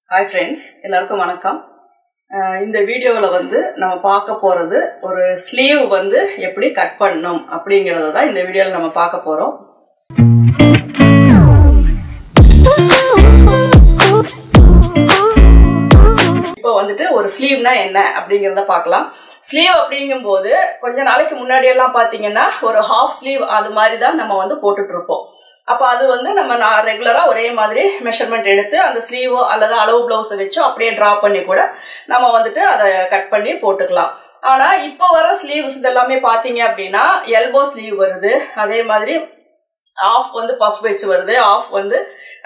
hi friends எல்லாருக்கும் வணக்கம் அஹ் இந்த வீடியோவில் வந்து நம்ம பார்க்க போகிறது ஒரு ஸ்லீவ் வந்து எப்படி கட் பண்ணணும் அப்படிங்கிறத தான் இந்த வீடியோவில் நம்ம பார்க்க போகிறோம் இப்போ வந்துட்டு ஒரு ஸ்லீவ்னா என்ன அப்படிங்கிறத பார்க்கலாம் ஸ்லீவ் அப்படிங்கும்போது கொஞ்ச நாளைக்கு முன்னாடி எல்லாம் பார்த்தீங்கன்னா ஒரு ஹாஃப் ஸ்லீவ் அது மாதிரி தான் நம்ம வந்து போட்டுட்டு இருப்போம் அப்போ அது வந்து நம்ம நான் ரெகுலராக ஒரே மாதிரி மெஷர்மெண்ட் எடுத்து அந்த ஸ்லீவோ அல்லது அளவு ப்ளவுஸை வச்சோ அப்படியே ட்ரா பண்ணி கூட நம்ம வந்துட்டு அதை கட் பண்ணி போட்டுக்கலாம் ஆனால் இப்போ வர ஸ்லீவ்ஸ் இதெல்லாமே பார்த்தீங்க அப்படின்னா எல்போ ஸ்லீவ் வருது அதே மாதிரி ஆஃப் வந்து பஃப் வச்சு வருது ஆஃப் வந்து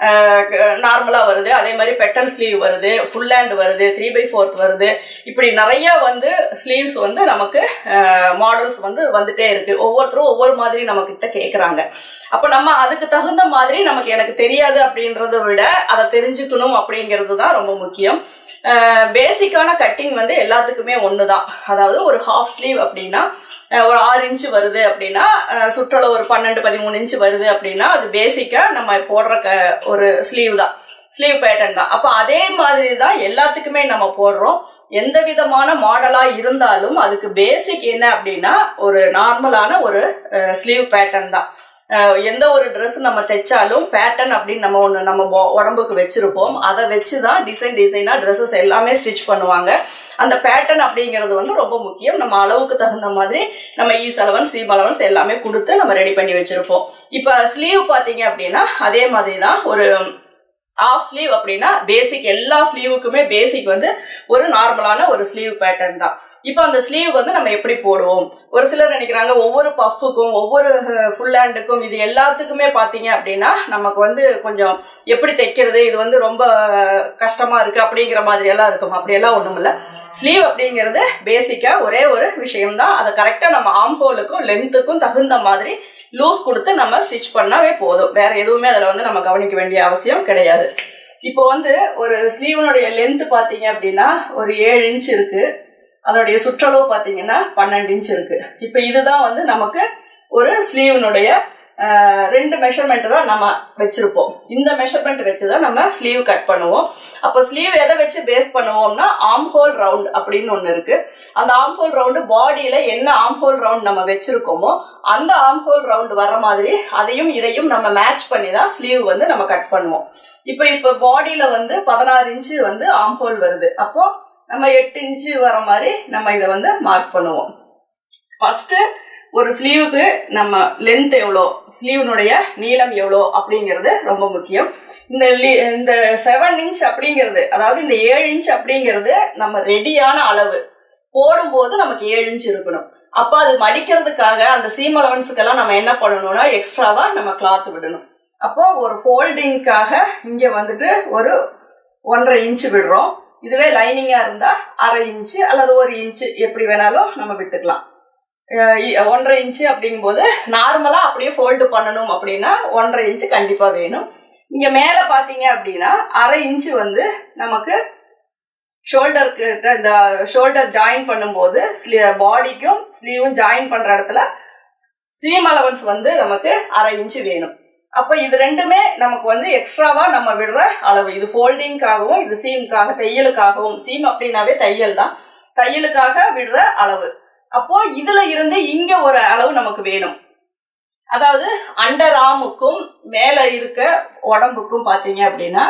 நார்மலாக வருது அதே மாதிரி பெட்டல் ஸ்லீவ் வருது ஃபுல் ஹேண்ட் வருது த்ரீ பை ஃபோர்த் வருது இப்படி நிறைய வந்து ஸ்லீவ்ஸ் வந்து நமக்கு மாடல்ஸ் வந்து வந்துட்டே இருக்கு ஒவ்வொருத்தரும் ஒவ்வொரு மாதிரி நம்ம கிட்ட கேட்குறாங்க அப்போ நம்ம அதுக்கு தகுந்த மாதிரி நமக்கு எனக்கு தெரியாது அப்படின்றத விட அதை தெரிஞ்சுக்கணும் அப்படிங்கிறது தான் ரொம்ப முக்கியம் பேசிக்கான கட்டிங் வந்து எல்லாத்துக்குமே ஒன்று தான் அதாவது ஒரு ஹாஃப் ஸ்லீவ் அப்படின்னா ஒரு ஆறு இன்ச்சு வருது அப்படின்னா சுற்றளவு ஒரு பன்னெண்டு பதிமூணு இன்ச்சு வருது அப்படின்னா அது பேசிக்காக நம்ம போடுற க ஒரு ஸ்லீவ் தான் ஸ்லீவ் பேட்டர்ன் தான் அப்போ அதே மாதிரி தான் எல்லாத்துக்குமே நம்ம போடுறோம் எந்த விதமான மாடலாக இருந்தாலும் அதுக்கு பேசிக் என்ன அப்படின்னா ஒரு நார்மலான ஒரு ஸ்லீவ் பேட்டர்ன் தான் எந்த ஒரு ட்ரெஸ் நம்ம தைச்சாலும் பேட்டர்ன் அப்படின்னு நம்ம ஒன்று நம்ம உடம்புக்கு வச்சிருப்போம் அதை வச்சு தான் டிசைன் டிசைனாக ட்ரெஸ்ஸஸ் எல்லாமே ஸ்டிச் பண்ணுவாங்க அந்த பேட்டர்ன் அப்படிங்கிறது வந்து ரொம்ப முக்கியம் நம்ம அளவுக்கு தகுந்த மாதிரி நம்ம ஈஸ் அலவன்ஸ் சீம் அலவன்ஸ் எல்லாமே கொடுத்து நம்ம ரெடி பண்ணி வச்சிருப்போம் இப்போ ஸ்லீவ் பார்த்தீங்க அப்படின்னா அதே மாதிரி தான் ஒரு ஆஃப் ஸ்லீவ் அப்படின்னா பேசிக் எல்லா ஸ்லீவுக்குமே பேசிக் வந்து ஒரு நார்மலான ஒரு ஸ்லீவ் பேட்டர்ன் தான் இப்போ அந்த ஸ்லீவ் வந்து நம்ம எப்படி போடுவோம் ஒரு சிலர் நினைக்கிறாங்க ஒவ்வொரு பஃப்புக்கும் ஒவ்வொரு ஃபுல் ஹேண்டுக்கும் இது எல்லாத்துக்குமே பார்த்தீங்க அப்படின்னா நமக்கு வந்து கொஞ்சம் எப்படி தைக்கிறது இது வந்து ரொம்ப கஷ்டமா இருக்கு அப்படிங்கிற மாதிரி எல்லாம் இருக்கும் அப்படியெல்லாம் ஒன்றும் இல்லை ஸ்லீவ் அப்படிங்கிறது பேசிக்காக ஒரே ஒரு விஷயம்தான் அதை கரெக்டாக நம்ம ஆம்போலுக்கும் லென்த்துக்கும் தகுந்த மாதிரி லூஸ் கொடுத்து நம்ம ஸ்டிச் பண்ணாவே போதும் வேற எதுவுமே அதில் வந்து நம்ம கவனிக்க வேண்டிய அவசியம் கிடையாது இப்போ வந்து ஒரு ஸ்லீவனுடைய லென்த் பார்த்தீங்க அப்படின்னா ஒரு ஏழு இன்ச் இருக்கு அதனுடைய சுற்றளவு பார்த்தீங்கன்னா பன்னெண்டு இன்ச் இருக்கு இப்போ இதுதான் வந்து நமக்கு ஒரு ஸ்லீவனுடைய ரெண்டு மெஷர்மெண்ட் தான் நம்ம வச்சிருப்போம் இந்த மெஷர்மெண்ட் வச்சு தான் நம்ம ஸ்லீவ் கட் பண்ணுவோம் அப்போ ஸ்லீவ் எதை வச்சு பேஸ் பண்ணுவோம்னா ஆம் ஹோல் ரவுண்ட் அப்படின்னு ஒன்று இருக்கு அந்த ஆம் ஹோல் ரவுண்டு பாடியில என்ன ஆம் ஹோல் ரவுண்ட் நம்ம வச்சிருக்கோமோ அந்த ஆம் ஹோல் ரவுண்ட் வர மாதிரி அதையும் இதையும் நம்ம மேட்ச் பண்ணி தான் ஸ்லீவ் வந்து நம்ம கட் பண்ணுவோம் இப்போ இப்போ பாடியில வந்து பதினாறு இன்ச்சு வந்து ஆம் ஹோல் வருது அப்போ நம்ம எட்டு இன்ச்சு வர மாதிரி நம்ம இதை வந்து மார்க் பண்ணுவோம் ஃபர்ஸ்ட் ஒரு ஸ்லீவுக்கு நம்ம லென்த் எவ்வளோ ஸ்லீவனுடைய நீளம் எவ்வளோ அப்படிங்கிறது ரொம்ப முக்கியம் இந்த இந்த செவன் இன்ச் அப்படிங்கிறது அதாவது இந்த ஏழு இன்ச் அப்படிங்கிறது நம்ம ரெடியான அளவு போடும்போது நமக்கு ஏழு இன்ச் இருக்கணும் அப்போ அது மடிக்கிறதுக்காக அந்த சீம் அலவன்ஸுக்கெல்லாம் நம்ம என்ன பண்ணணும்னா எக்ஸ்ட்ராவா நம்ம கிளாத் விடணும் அப்போ ஒரு ஃபோல்டிங்காக இங்கே வந்துட்டு ஒரு ஒன்றரை இன்ச்சு விடுறோம் இதுவே லைனிங்காக இருந்தால் அரை இன்ச்சு அல்லது ஒரு இன்ச்சு எப்படி வேணாலும் நம்ம விட்டுக்கலாம் ஒன்றரை இன்ச்சு அப்படிங்கும்போது நார்மலாக அப்படியே ஃபோல்டு பண்ணணும் அப்படின்னா ஒன்றரை இன்ச்சு கண்டிப்பாக வேணும் இங்கே மேலே பார்த்தீங்க அப்படின்னா அரை இன்ச்சு வந்து நமக்கு ஷோல்டருக்கு இந்த ஷோல்டர் ஜாயின் பண்ணும்போது ஸ்லீ பாடிக்கும் ஸ்லீவும் ஜாயின் பண்ணுற இடத்துல சீம் அலவன்ஸ் வந்து நமக்கு அரை இன்ச்சு வேணும் அப்போ இது ரெண்டுமே நமக்கு வந்து எக்ஸ்ட்ராவா நம்ம விடுற அளவு இது ஃபோல்டிங்காகவும் இது சீமுக்காக தையலுக்காகவும் சீம் அப்படின்னாவே தையல் தான் தையலுக்காக விடுற அளவு அப்போ இதுல இருந்து இங்க ஒரு அளவு நமக்கு வேணும் அதாவது அண்டர் ஆமுக்கும் மேல இருக்க உடம்புக்கும் பாத்தீங்க அப்படின்னா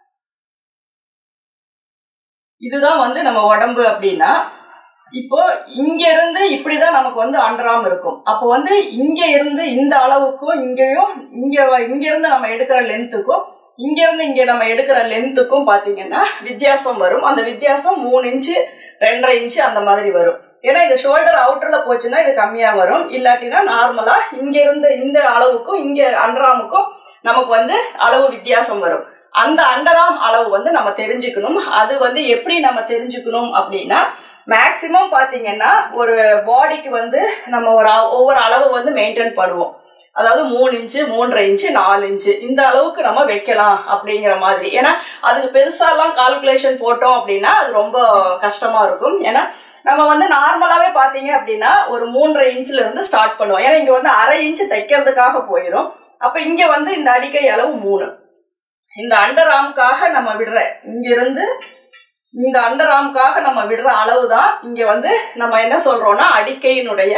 இதுதான் வந்து நம்ம உடம்பு அப்படின்னா இப்போ இங்க இருந்து இப்படிதான் நமக்கு வந்து அண்டராம் இருக்கும் அப்போ வந்து இங்க இருந்து இந்த அளவுக்கும் இங்கேயும் இங்க இங்க இருந்து நம்ம எடுக்கிற லென்த்துக்கும் இங்க இருந்து இங்க நம்ம எடுக்கிற லென்த்துக்கும் பாத்தீங்கன்னா வித்தியாசம் வரும் அந்த வித்தியாசம் மூணு இன்ச்சு ரெண்டரை இன்ச்சு அந்த மாதிரி வரும் ஏன்னா இந்த ஷோல்டர் அவுட்டர்ல போச்சுன்னா இது கம்மியா வரும் இல்லாட்டினா நார்மலா இங்க இருந்து இந்த அளவுக்கும் இங்க அண்டராமுக்கும் நமக்கு வந்து அளவு வித்தியாசம் வரும் அந்த அண்டராம் அளவு வந்து நம்ம தெரிஞ்சுக்கணும் அது வந்து எப்படி நம்ம தெரிஞ்சுக்கணும் அப்படின்னா மேக்சிமம் பாத்தீங்கன்னா ஒரு பாடிக்கு வந்து நம்ம ஒரு ஒவ்வொரு அளவு வந்து மெயின்டைன் பண்ணுவோம் அதாவது மூணு இன்ச்சு மூன்றரை இன்ச்சு நாலு இன்ச்சு இந்த அளவுக்கு நம்ம வைக்கலாம் அப்படிங்கிற மாதிரி ஏன்னா அதுக்கு பெருசாலாம் கால்குலேஷன் போட்டோம் அப்படின்னா அது ரொம்ப கஷ்டமா இருக்கும் ஏன்னா நம்ம வந்து நார்மலாவே பாத்தீங்க அப்படின்னா ஒரு மூன்றரை இன்ச்ல இருந்து ஸ்டார்ட் பண்ணுவோம் ஏன்னா இங்க வந்து அரை இன்ச்சு தைக்கிறதுக்காக போயிடும் அப்ப இங்க வந்து இந்த அடிக்கை அளவு மூணு இந்த அண்டர் ஆம்காக நம்ம விடுற இங்கிருந்து இந்த அண்டர் ஆம்காக நம்ம விடுற அளவு தான் இங்க வந்து நம்ம என்ன சொல்றோம்னா அடிக்கையினுடைய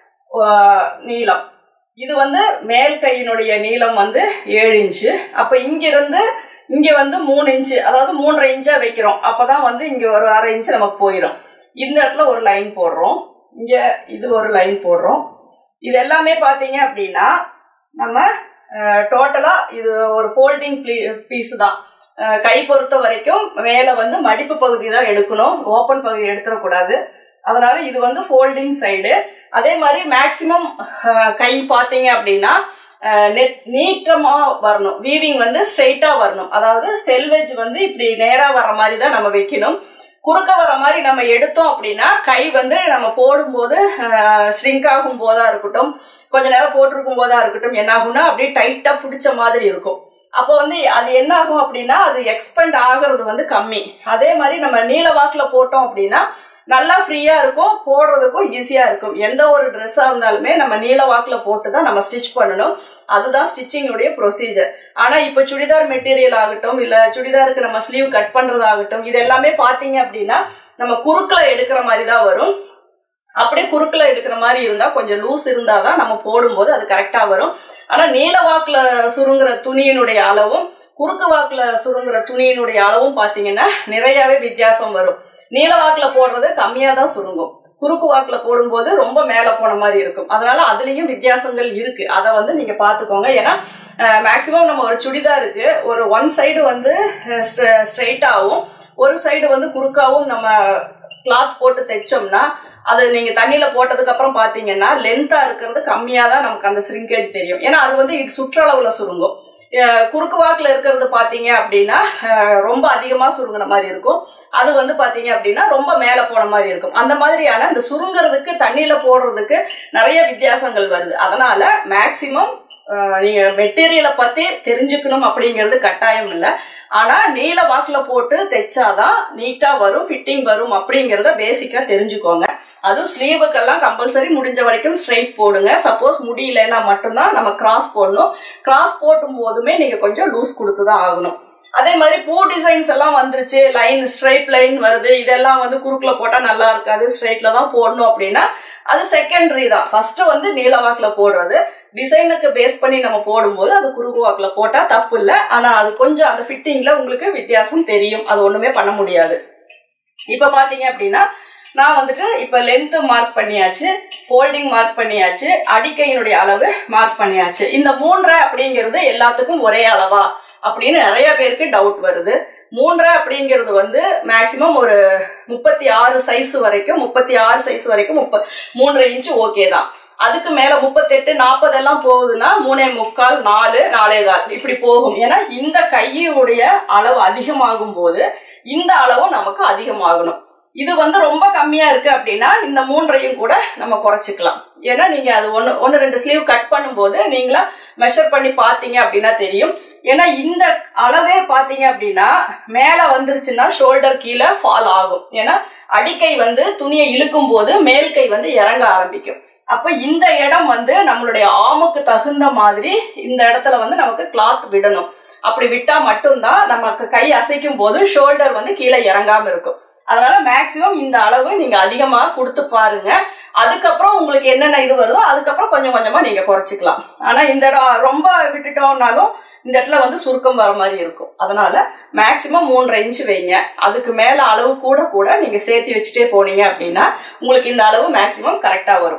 ஆஹ், நீளம் இது வந்து மேல் கையினுடைய நீளம் வந்து ஏழு இன்ச்சு அப்ப இங்கிருந்து இங்க வந்து மூணு இன்ச்சு அதாவது மூன்றரை இன்ச்சா வைக்கிறோம் அப்பதான் வந்து இங்க ஒரு அரை இன்ச்சு நமக்கு போயிடும் இந்த இடத்துல ஒரு லைன் போடுறோம் இங்க இது ஒரு லைன் போடுறோம் இது எல்லாமே பாத்தீங்க அப்படின்னா நம்ம டோட்டலா இது ஒரு ஃபோல்டிங் பீஸ் தான் அஹ், கை பொறுத்த வரைக்கும் மேல வந்து மடிப்பு பகுதி தான் எடுக்கணும் ஓப்பன் பகுதி எடுத்துடக்கூடாது அதனால இது வந்து ஃபோல்டிங் சைடு அதே மாதிரி மேக்சிமம் கை பார்த்தீங்க அப்படின்னா நெட் நீட்டமா வரணும் வீவிங் வந்து ஸ்ட்ரெயிட்டா வரணும் அதாவது செல்வெஜ் வந்து இப்படி நேரா வர மாதிரி தான் நம்ம வைக்கணும் குறுக்க வர மாதிரி நம்ம எடுத்தோம் அப்படின்னா கை வந்து நம்ம போடும்போது ஸ்ட்ரிங்க் ஆகும் போதா இருக்கட்டும் கொஞ்ச நேரம் போட்டிருக்கும் போதா இருக்கட்டும் என்ன ஆகும்னா அப்படியே டைட்டா பிடிச்ச மாதிரி இருக்கும் அப்போ வந்து அது என்ன ஆகும் அப்படின்னா அது எக்ஸ்பெண்ட் ஆகுறது வந்து கம்மி அதே மாதிரி நம்ம நீல வாக்குல போட்டோம் அப்படின்னா நல்லா ஃப்ரீயா இருக்கும் போடுறதுக்கும் ஈஸியா இருக்கும் எந்த ஒரு ட்ரெஸ்ஸா இருந்தாலுமே நம்ம நீல வாக்குல போட்டு தான் நம்ம ஸ்டிச் பண்ணணும் அதுதான் ஸ்டிச்சிங்குடைய ப்ரொசீஜர் ஆனா இப்ப சுடிதார் மெட்டீரியல் ஆகட்டும் இல்ல சுடிதாருக்கு நம்ம ஸ்லீவ் கட் பண்றதாகட்டும் இது எல்லாமே பாத்தீங்க அப்படின்னா நம்ம குறுக்கல எடுக்கிற மாதிரி தான் வரும் அப்படியே குறுக்கல எடுக்கிற மாதிரி இருந்தா கொஞ்சம் லூஸ் இருந்தாதான் நம்ம போடும்போது அது கரெக்டா வரும் ஆனா நீல வாக்குல சுருங்குற துணியினுடைய அளவும் குறுக்கு வாக்குல சுருங்குற துணியினுடைய அளவும் பாத்தீங்கன்னா நிறையவே வித்தியாசம் வரும் நீல வாக்குல போடுறது கம்மியா தான் சுருங்கும் குறுக்கு வாக்குல போடும்போது ரொம்ப மேல போன மாதிரி இருக்கும் அதனால அதுலயும் வித்தியாசங்கள் இருக்கு அதை வந்து நீங்க பாத்துக்கோங்க ஏன்னா மேக்சிமம் நம்ம ஒரு சுடிதாருக்கு ஒரு ஒன் சைடு வந்து ஸ்ட்ரெயிட்டாகவும் ஒரு சைடு வந்து குறுக்காவும் நம்ம கிளாத் போட்டு தைச்சோம்னா அது நீங்க தண்ணியில போட்டதுக்கு அப்புறம் பாத்தீங்கன்னா லென்த்தா இருக்கிறது கம்மியா தான் நமக்கு அந்த ஸ்ரிங்கேஜ் தெரியும் ஏன்னா அது வந்து இது சுற்றளவுல சுருங்கும் அஹ் குறுக்கு வாக்குல இருக்கிறது பாத்தீங்க அப்படின்னா அஹ் ரொம்ப அதிகமா சுருங்கின மாதிரி இருக்கும் அது வந்து பாத்தீங்க அப்படின்னா ரொம்ப மேல போன மாதிரி இருக்கும் அந்த மாதிரியான இந்த சுருங்குறதுக்கு தண்ணியில போடுறதுக்கு நிறைய வித்தியாசங்கள் வருது அதனால மேக்சிமம் நீங்க மெட்டீரியலை பத்தி தெரிஞ்சுக்கணும் அப்படிங்கிறது கட்டாயம் இல்லை ஆனா நீல வாக்குல போட்டு தைச்சாதான் நீட்டா வரும் ஃபிட்டிங் வரும் அப்படிங்கறத பேசிக்கா தெரிஞ்சுக்கோங்க அதுவும் ஸ்லீவுக்கெல்லாம் கம்பல்சரி முடிஞ்ச வரைக்கும் ஸ்ட்ரைட் போடுங்க சப்போஸ் முடியலன்னா மட்டும்தான் நம்ம கிராஸ் போடணும் கிராஸ் போட்டும் போதுமே நீங்க கொஞ்சம் லூஸ் கொடுத்து தான் ஆகணும் அதே மாதிரி பூ டிசைன்ஸ் எல்லாம் வந்துருச்சு லைன் ஸ்ட்ரைட் லைன் வருது இதெல்லாம் வந்து குறுக்குல போட்டா நல்லா இருக்காது ஸ்ட்ரைட்ல தான் போடணும் அப்படின்னா அது செகண்டரி தான் ஃபர்ஸ்ட் வந்து நீல வாக்குல போடுறது டிசைனுக்கு பேஸ் பண்ணி நம்ம போடும்போது அது குறுக்கு வாக்குல போட்டா தப்பு இல்லை ஆனா அது கொஞ்சம் அந்த ஃபிட்டிங்ல உங்களுக்கு வித்தியாசம் தெரியும் அது ஒண்ணுமே பண்ண முடியாது இப்ப பாத்தீங்க அப்படின்னா நான் வந்துட்டு இப்ப லென்த் மார்க் பண்ணியாச்சு ஃபோல்டிங் மார்க் பண்ணியாச்சு அடிக்கையினுடைய அளவு மார்க் பண்ணியாச்சு இந்த மூன்றரை அப்படிங்கிறது எல்லாத்துக்கும் ஒரே அளவா அப்படின்னு நிறைய பேருக்கு டவுட் வருது மூன்றரை அப்படிங்கிறது வந்து மேக்சிமம் ஒரு முப்பத்தி ஆறு சைஸ் வரைக்கும் முப்பத்தி ஆறு சைஸ் வரைக்கும் முப்ப மூன்றரை இன்ச்சு ஓகே தான் அதுக்கு மேல முப்பத்தெட்டு நாற்பது எல்லாம் போகுதுன்னா மூணே முக்கால் நாலு நாலே கால் இப்படி போகும் ஏன்னா இந்த கையுடைய அளவு அதிகமாகும் போது இந்த அளவும் நமக்கு அதிகமாகணும் இது வந்து ரொம்ப கம்மியா இருக்கு அப்படின்னா இந்த மூன்றையும் கூட நம்ம குறைச்சிக்கலாம் ஏன்னா நீங்க அது ஒன்று ஒன்று ரெண்டு ஸ்லீவ் கட் பண்ணும்போது நீங்களா மெஷர் பண்ணி பார்த்தீங்க அப்படின்னா தெரியும் ஏன்னா இந்த அளவே பார்த்தீங்க அப்படின்னா மேலே வந்துருச்சுன்னா ஷோல்டர் கீழே ஃபால் ஆகும் ஏன்னா அடிக்கை வந்து துணியை இழுக்கும் போது மேல் கை வந்து இறங்க ஆரம்பிக்கும் அப்ப இந்த இடம் வந்து நம்மளுடைய ஆமுக்கு தகுந்த மாதிரி இந்த இடத்துல வந்து நமக்கு கிளாத் விடணும் அப்படி விட்டா மட்டும்தான் நமக்கு கை அசைக்கும் போது ஷோல்டர் வந்து கீழே இறங்காம இருக்கும் அதனால மேக்சிமம் இந்த அளவு நீங்க அதிகமா கொடுத்து பாருங்க அதுக்கப்புறம் உங்களுக்கு என்னென்ன இது வருதோ அதுக்கப்புறம் கொஞ்சம் கொஞ்சமா நீங்க குறைச்சிக்கலாம் ஆனா இந்த இடம் ரொம்ப விட்டுட்டோம்னாலும் இந்த இடத்துல வந்து சுருக்கம் வர மாதிரி இருக்கும் அதனால மேக்சிமம் மூன்றரை இன்ச்சு வைங்க அதுக்கு மேல அளவு கூட கூட நீங்க சேர்த்து வச்சுட்டே போனீங்க அப்படின்னா உங்களுக்கு இந்த அளவு மேக்சிமம் கரெக்டா வரும்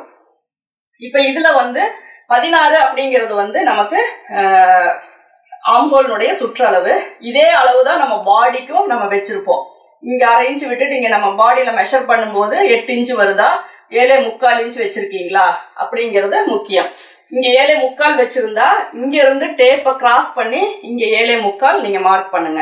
இப்ப இதுல வந்து பதினாறு அப்படிங்கிறது வந்து நமக்கு ஆம்போலினுடைய சுற்றளவு இதே அளவு தான் நம்ம பாடிக்கும் நம்ம வச்சிருப்போம் இங்க அரை இன்ச்சு விட்டுட்டு இங்க நம்ம பாடியில மெஷர் பண்ணும்போது எட்டு இன்ச்சு வருதா ஏழே முக்கால் இன்ச்சு வச்சிருக்கீங்களா அப்படிங்கிறது முக்கியம் இங்க ஏழே முக்கால் வச்சிருந்தா இங்க இருந்து டேப்பை கிராஸ் பண்ணி இங்க ஏழே முக்கால் நீங்க மார்க் பண்ணுங்க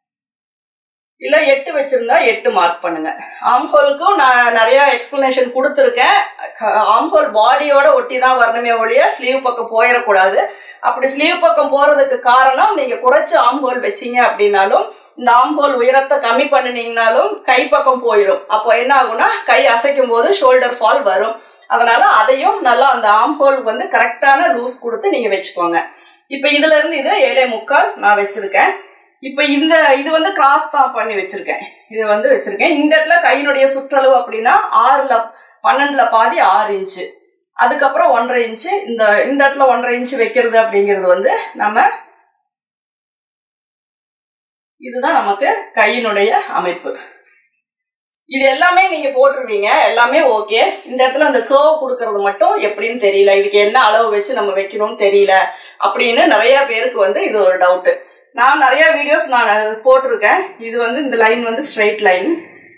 இல்ல எட்டு வச்சிருந்தா எட்டு மார்க் பண்ணுங்க ஆம்ஹோலுக்கும் நான் நிறைய எக்ஸ்பிளனேஷன் கொடுத்துருக்கேன் ஆம்ஹோல் பாடியோட ஒட்டி தான் வரணுமே ஒழிய ஸ்லீவ் பக்கம் போயிடக்கூடாது அப்படி ஸ்லீவ் பக்கம் போறதுக்கு காரணம் நீங்க குறைச்சு ஆம்ஹோல் வச்சீங்க அப்படின்னாலும் இந்த ஆம்போல் உயரத்தை கம்மி பண்ணினீங்கனாலும் கை பக்கம் போயிடும் அப்போ என்ன ஆகும்னா கை அசைக்கும் போது ஷோல்டர் ஃபால் வரும் அதனால அதையும் நல்லா அந்த ஆம்போல் வந்து கரெக்டான லூஸ் கொடுத்து நீங்க வச்சுக்கோங்க இப்போ இதுல இருந்து இது ஏழே முக்கால் நான் வச்சிருக்கேன் இப்போ இந்த இது வந்து கிராஸ் தான் பண்ணி வச்சிருக்கேன் இது வந்து வச்சிருக்கேன் இந்த இடத்துல கையினுடைய சுற்றளவு அப்படின்னா ஆறுல பன்னெண்டுல பாதி ஆறு இன்ச்சு அதுக்கப்புறம் ஒன்றரை இன்ச்சு இந்த இந்த இடத்துல ஒன்றரை இன்ச்சு வைக்கிறது அப்படிங்கிறது வந்து நம்ம இதுதான் நமக்கு கையினுடைய அமைப்பு இது எல்லாமே நீங்க போட்டுருவீங்க எல்லாமே ஓகே இந்த இடத்துல அந்த கேர்வ் கொடுக்கறது மட்டும் எப்படின்னு தெரியல இதுக்கு என்ன அளவு வச்சு நம்ம வைக்கணும்னு தெரியல அப்படின்னு நிறைய பேருக்கு வந்து இது ஒரு டவுட் நான் நிறைய வீடியோஸ் நான் போட்டிருக்கேன் இது வந்து இந்த லைன் வந்து ஸ்ட்ரைட் லைன்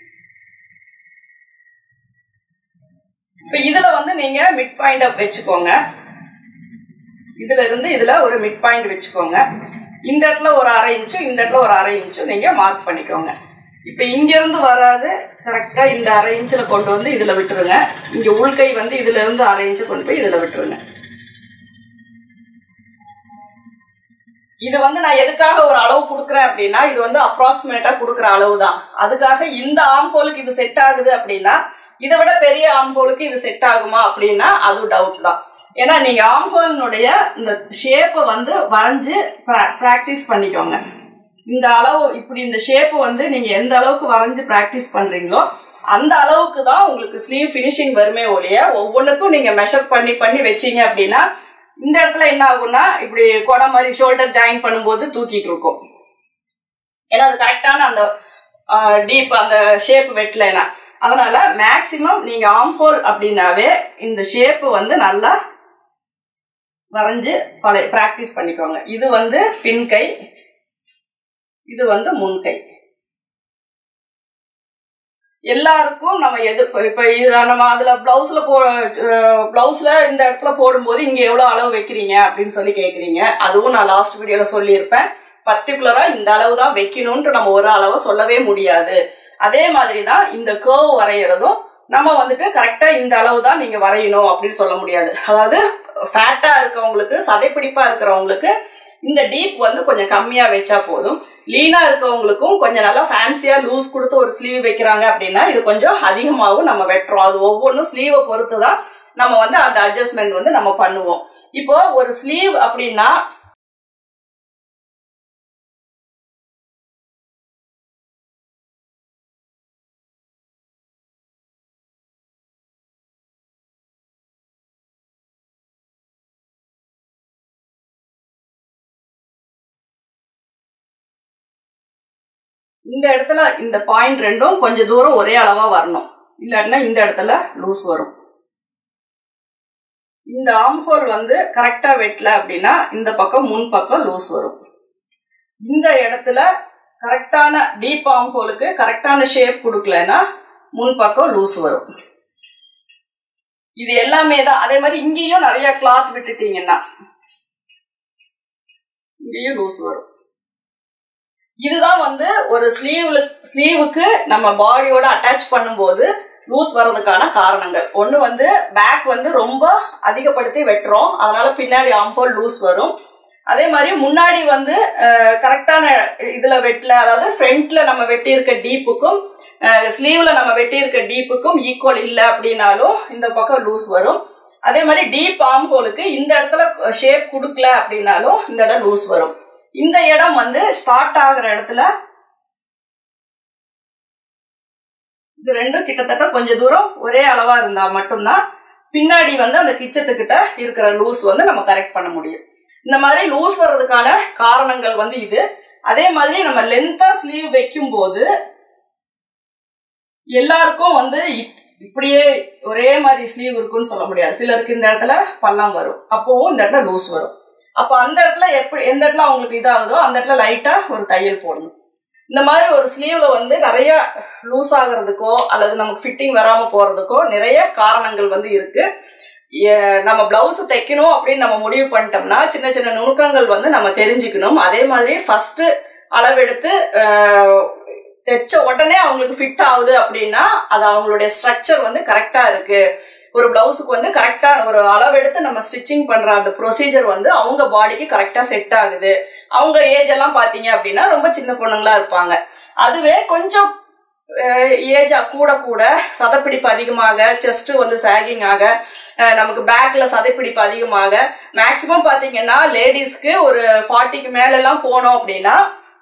இப்போ இதுல வந்து நீங்க மிட் பாயிண்ட் வச்சுக்கோங்க இதுல இருந்து இதுல ஒரு மிட் பாயிண்ட் வச்சுக்கோங்க இந்த இடத்துல ஒரு அரை இன்ச்சும் இந்த இடத்துல ஒரு அரை இன்ச்சும் நீங்க மார்க் பண்ணிக்கோங்க இப்போ இங்க இருந்து வராது கரெக்டா இந்த அரை இன்ச்சில் கொண்டு வந்து இதுல விட்டுருங்க இங்க உள்கை வந்து இதுல இருந்து அரை இன்ச்சு கொண்டு போய் இதுல விட்டுருங்க இது வந்து நான் எதுக்காக ஒரு அளவு கொடுக்குறேன் அப்படின்னா இது வந்து அப்ராக்சிமேட்டா கொடுக்குற அளவு தான் அதுக்காக இந்த ஆம்போலுக்கு இது செட் ஆகுது அப்படின்னா இதை விட பெரிய ஆம்போலுக்கு இது செட் ஆகுமா அப்படின்னா அது டவுட் தான் ஏன்னா நீங்க ஆம்போலினுடைய இந்த ஷேப்பை வந்து வரைஞ்சு ப்ராக்டிஸ் பண்ணிக்கோங்க இந்த அளவு இப்படி இந்த ஷேப்பு வந்து நீங்க எந்த அளவுக்கு வரைஞ்சு ப்ராக்டிஸ் பண்றீங்களோ அந்த அளவுக்கு தான் உங்களுக்கு ஸ்லீவ் ஃபினிஷிங் வருமே ஒழிய ஒவ்வொன்றுக்கும் நீங்க மெஷர் பண்ணி பண்ணி வச்சீங்க அப்படின்னா இந்த இடத்துல என்ன ஆகும்னா இப்படி கொடை மாதிரி ஷோல்டர் ஜாயின் பண்ணும்போது தூக்கிட்டு இருக்கும் ஏன்னா அது கரெக்டான அந்த டீப் அந்த ஷேப் வெட்டலைனா அதனால மேக்சிமம் நீங்க ஆம்ஹோல் அப்படின்னாவே இந்த ஷேப்பு வந்து நல்லா வரைஞ்சு பழைய ப்ராக்டிஸ் பண்ணிக்கோங்க இது வந்து பின்கை இது வந்து முன்கை எல்லாருக்கும் நம்ம எது இப்ப இது நம்ம அதுல பிளவுஸ்ல போ பிளவுஸ்ல இந்த இடத்துல போடும்போது இங்க எவ்வளவு அளவு வைக்கிறீங்க அப்படின்னு சொல்லி கேக்குறீங்க அதுவும் நான் லாஸ்ட் வீடியோல சொல்லியிருப்பேன் பர்டிகுலரா இந்த அளவு தான் வைக்கணும்ன்ட்டு நம்ம ஒரு அளவை சொல்லவே முடியாது அதே மாதிரி தான் இந்த கேர்வ் வரைகிறதும் நம்ம வந்துட்டு கரெக்டா இந்த அளவு தான் நீங்க வரையணும் அப்படின்னு சொல்ல முடியாது அதாவது ஃபேட்டா இருக்கவங்களுக்கு சதைப்பிடிப்பா இருக்கிறவங்களுக்கு இந்த டீப் வந்து கொஞ்சம் கம்மியா வச்சா போதும் லீனா இருக்கவங்களுக்கும் கொஞ்சம் நல்லா ஃபேன்சியா லூஸ் கொடுத்து ஒரு ஸ்லீவ் வைக்கிறாங்க அப்படின்னா இது கொஞ்சம் அதிகமாகவும் நம்ம வெட்டுறோம் அது ஒவ்வொன்றும் ஸ்லீவை பொறுத்து தான் நம்ம வந்து அந்த அட்ஜஸ்ட்மெண்ட் வந்து நம்ம பண்ணுவோம் இப்போ ஒரு ஸ்லீவ் அப்படின்னா இந்த இடத்துல இந்த பாயிண்ட் ரெண்டும் கொஞ்சம் தூரம் ஒரே அளவா வரணும் இல்லாட்டினா இந்த இடத்துல லூஸ் வரும் இந்த ஆம்ஹோல் வந்து கரெக்டா வெட்டல அப்படின்னா இந்த பக்கம் முன் பக்கம் லூஸ் வரும் இந்த இடத்துல கரெக்டான டீப் ஆம்ஹோலுக்கு கரெக்டான ஷேப் கொடுக்கலன்னா முன் பக்கம் லூஸ் வரும் இது எல்லாமே தான் அதே மாதிரி இங்கேயும் நிறைய கிளாத் விட்டுட்டீங்கன்னா இங்கேயும் லூஸ் வரும் இதுதான் வந்து ஒரு ஸ்லீவ்ல ஸ்லீவுக்கு நம்ம பாடியோட அட்டாச் பண்ணும்போது லூஸ் வர்றதுக்கான காரணங்கள் ஒன்று வந்து பேக் வந்து ரொம்ப அதிகப்படுத்தி வெட்டுறோம் அதனால பின்னாடி ஆம்போல் லூஸ் வரும் அதே மாதிரி முன்னாடி வந்து கரெக்டான இதுல வெட்டல அதாவது ஃப்ரண்ட்ல நம்ம வெட்டியிருக்க டீப்புக்கும் ஸ்லீவ்ல நம்ம வெட்டியிருக்க டீப்புக்கும் ஈக்குவல் இல்லை அப்படின்னாலும் இந்த பக்கம் லூஸ் வரும் அதே மாதிரி டீப் ஆம் ஹோலுக்கு இந்த இடத்துல ஷேப் கொடுக்கல அப்படின்னாலும் இந்த இடம் லூஸ் வரும் இந்த இடம் வந்து ஸ்டார்ட் ஆகுற இடத்துல இது ரெண்டும் கிட்டத்தட்ட கொஞ்ச தூரம் ஒரே அளவா இருந்தா மட்டும்தான் பின்னாடி வந்து அந்த கிச்சத்துக்கிட்ட இருக்கிற லூஸ் வந்து நம்ம கரெக்ட் பண்ண முடியும் இந்த மாதிரி லூஸ் வர்றதுக்கான காரணங்கள் வந்து இது அதே மாதிரி நம்ம லென்த்தா ஸ்லீவ் வைக்கும் போது எல்லாருக்கும் வந்து இப்படியே ஒரே மாதிரி ஸ்லீவ் இருக்குன்னு சொல்ல முடியாது சிலருக்கு இந்த இடத்துல பள்ளம் வரும் அப்போவும் இந்த இடத்துல லூஸ் வரும் அப்போ அந்த இடத்துல எப்படி எந்த இடத்துல அவங்களுக்கு இதாகுதோ அந்த இடத்துல லைட்டா ஒரு தையல் போடணும் இந்த மாதிரி ஒரு ஸ்லீவ்ல வந்து நிறைய லூஸ் ஆகுறதுக்கோ அல்லது நமக்கு ஃபிட்டிங் வராம போறதுக்கோ நிறைய காரணங்கள் வந்து இருக்கு நம்ம பிளவுஸ் தைக்கணும் அப்படின்னு நம்ம முடிவு பண்ணிட்டோம்னா சின்ன சின்ன நுணுக்கங்கள் வந்து நம்ம தெரிஞ்சுக்கணும் அதே மாதிரி ஃபர்ஸ்ட் அளவெடுத்து தைச்ச உடனே அவங்களுக்கு ஃபிட் ஆகுது அப்படின்னா அது அவங்களுடைய ஸ்ட்ரக்சர் வந்து கரெக்டா இருக்கு ஒரு பிளவுஸுக்கு வந்து கரெக்டான ஒரு அளவெடுத்து நம்ம ஸ்டிச்சிங் பண்ற அந்த ப்ரொசீஜர் வந்து அவங்க பாடிக்கு கரெக்டா செட் ஆகுது அவங்க ஏஜ் எல்லாம் பாத்தீங்க அப்படின்னா ரொம்ப சின்ன பொண்ணுங்களா இருப்பாங்க அதுவே கொஞ்சம் ஏஜ் கூட கூட சதப்பிடிப்பு அதிகமாக செஸ்ட் வந்து சாகிங் ஆக நமக்கு பேக்ல சதைப்பிடிப்பு அதிகமாக மேக்சிமம் பாத்தீங்கன்னா லேடிஸ்க்கு ஒரு ஃபார்ட்டிக்கு மேல எல்லாம் போனோம் அப்படின்னா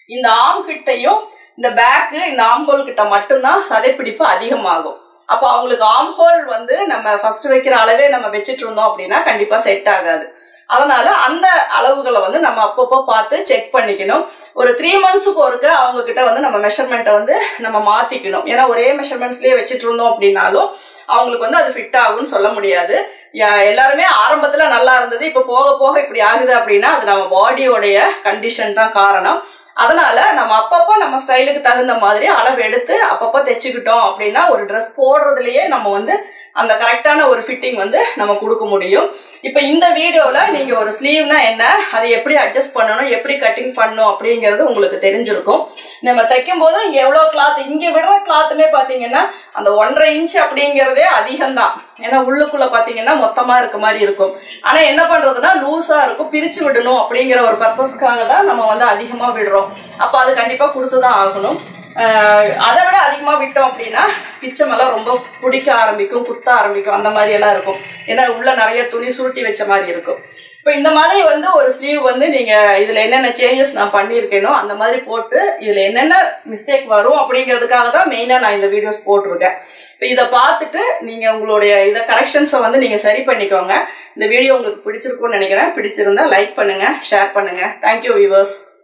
இந்த ஆம் கிட்டையும் இந்த பேக்கு இந்த ஆம்ஹோல் கிட்ட மட்டும்தான் சதைப்பிடிப்பு அதிகமாகும் அப்போ அவங்களுக்கு ஆம்ஹோல் வந்து நம்ம ஃபர்ஸ்ட் வைக்கிற அளவே நம்ம வச்சுட்டு இருந்தோம் அப்படின்னா கண்டிப்பா செட் ஆகாது அதனால அந்த அளவுகளை வந்து நம்ம அப்பப்போ பார்த்து செக் பண்ணிக்கணும் ஒரு த்ரீ மந்த்ஸுக்கு ஒருக்க அவங்க கிட்ட வந்து நம்ம மெஷர்மெண்ட்டை வந்து நம்ம மாத்திக்கணும் ஏன்னா ஒரே மெஷர்மெண்ட்ஸ்லயே வச்சுட்டு இருந்தோம் அப்படின்னாலும் அவங்களுக்கு வந்து அது ஃபிட் ஆகும்னு சொல்ல முடியாது யா- எல்லாருமே ஆரம்பத்துல நல்லா இருந்தது இப்ப போக போக இப்படி ஆகுது அப்படின்னா அது நம்ம பாடியோடைய கண்டிஷன் தான் காரணம் அதனால நம்ம அப்பப்போ நம்ம ஸ்டைலுக்கு தகுந்த மாதிரி அளவு எடுத்து அப்பப்போ தைச்சுக்கிட்டோம் அப்படின்னா ஒரு ட்ரெஸ் போடுறதுலயே நம்ம வந்து அந்த கரெக்டான ஒரு ஃபிட்டிங் வந்து நம்ம கொடுக்க முடியும் இப்போ இந்த வீடியோவில் நீங்கள் ஒரு ஸ்லீவ்னா என்ன அதை எப்படி அட்ஜஸ்ட் பண்ணணும் எப்படி கட்டிங் பண்ணணும் அப்படிங்கிறது உங்களுக்கு தெரிஞ்சிருக்கும் நம்ம தைக்கும் போது இங்கே எவ்வளோ கிளாத் இங்கே விடுற கிளாத்துமே பார்த்தீங்கன்னா அந்த ஒன்றரை இன்ச் அப்படிங்கிறதே அதிகம்தான் ஏன்னா உள்ளுக்குள்ள பார்த்தீங்கன்னா மொத்தமாக இருக்க மாதிரி இருக்கும் ஆனால் என்ன பண்ணுறதுன்னா லூஸாக இருக்கும் பிரித்து விடணும் அப்படிங்கிற ஒரு பர்பஸ்க்காக தான் நம்ம வந்து அதிகமாக விடுறோம் அப்போ அது கண்டிப்பாக கொடுத்து தான் ஆகணும் ஆஹ் அதை விட அதிகமாக விட்டோம் அப்படின்னா பிச்சமெல்லாம் ரொம்ப பிடிக்க ஆரம்பிக்கும் குத்த ஆரம்பிக்கும் அந்த மாதிரி எல்லாம் இருக்கும் ஏன்னா உள்ள நிறைய துணி சுருட்டி வச்ச மாதிரி இருக்கும் இப்போ இந்த மாதிரி வந்து ஒரு ஸ்லீவ் வந்து நீங்கள் இதில் என்னென்ன சேஞ்சஸ் நான் பண்ணியிருக்கேனோ அந்த மாதிரி போட்டு இதில் என்னென்ன மிஸ்டேக் வரும் அப்படிங்கிறதுக்காக தான் மெயினாக நான் இந்த வீடியோஸ் போட்டிருக்கேன் இப்போ இதை பார்த்துட்டு நீங்கள் உங்களுடைய இதை கரெக்ஷன்ஸை வந்து நீங்கள் சரி பண்ணிக்கோங்க இந்த வீடியோ உங்களுக்கு பிடிச்சிருக்கும்னு நினைக்கிறேன் பிடிச்சிருந்தா லைக் பண்ணுங்கள் ஷேர் பண்ணுங்கள் தேங்க்யூ வியூவர்ஸ்